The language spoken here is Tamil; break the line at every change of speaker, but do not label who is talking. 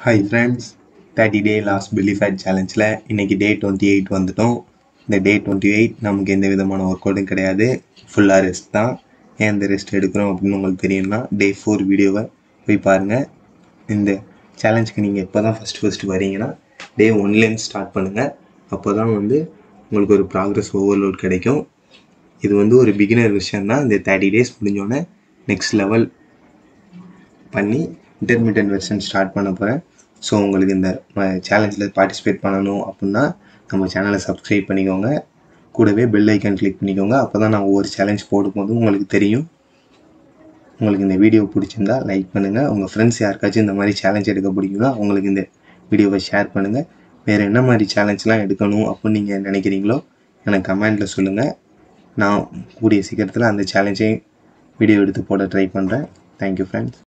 hi friends thirty day last belly fat சேலஞ்சில் இன்றைக்கி டே டுவெண்ட்டி எயிட் வந்துட்டோம் இந்த டே டுவெண்ட்டி எயிட் நமக்கு எந்த விதமான ஒர்க் அவுட்டும் கிடையாது ஃபுல்லாக ரெஸ்ட் தான் ஏன் இந்த ரெஸ்ட் எடுக்கிறோம் அப்படின்னு உங்களுக்கு தெரியும்னா டே ஃபோர் வீடியோவை போய் பாருங்கள் இந்த சேலஞ்சுக்கு நீங்கள் எப்போ தான் ஃபஸ்ட்டு ஃபஸ்ட்டு வரீங்கன்னா டே ஒன்லேருந்து ஸ்டார்ட் பண்ணுங்கள் அப்போ தான் வந்து உங்களுக்கு ஒரு ப்ராக்ரஸ் ஓவர்லோட் கிடைக்கும் இது வந்து ஒரு பிகினர் விஷயம் தான் இந்த தேர்ட்டி டேஸ் முடிஞ்சோடனே நெக்ஸ்ட் லெவல் பண்ணி இன்டர்மீடியட் வெர்ஷன் ஸ்டார்ட் பண்ண போகிறேன் ஸோ உங்களுக்கு இந்த சேலஞ்சில் பார்ட்டிசிபேட் பண்ணணும் அப்படின்னா நம்ம சேனலை சப்ஸ்கிரைப் பண்ணிக்கோங்க கூடவே பெல் ஐக்கான் கிளிக் பண்ணிக்கோங்க அப்போ தான் நான் ஒவ்வொரு சேலஞ்ச் போடும்போதும் உங்களுக்கு தெரியும் உங்களுக்கு இந்த வீடியோ பிடிச்சிருந்தா லைக் பண்ணுங்கள் உங்கள் ஃப்ரெண்ட்ஸ் யாருக்காச்சும் இந்த மாதிரி சேலஞ்ச் எடுக்க பிடிக்கும்னா அவங்களுக்கு இந்த வீடியோவை ஷேர் பண்ணுங்கள் வேறு என்ன மாதிரி சேலஞ்செலாம் எடுக்கணும் அப்படின்னு நீங்கள் நினைக்கிறீங்களோ எனக்கு கமெண்ட்டில் சொல்லுங்கள் நான் கூடிய சீக்கிரத்தில் அந்த சேலஞ்சையும் வீடியோ எடுத்து போட ட்ரை பண்ணுறேன் தேங்க்யூ ஃப்ரெண்ட்ஸ்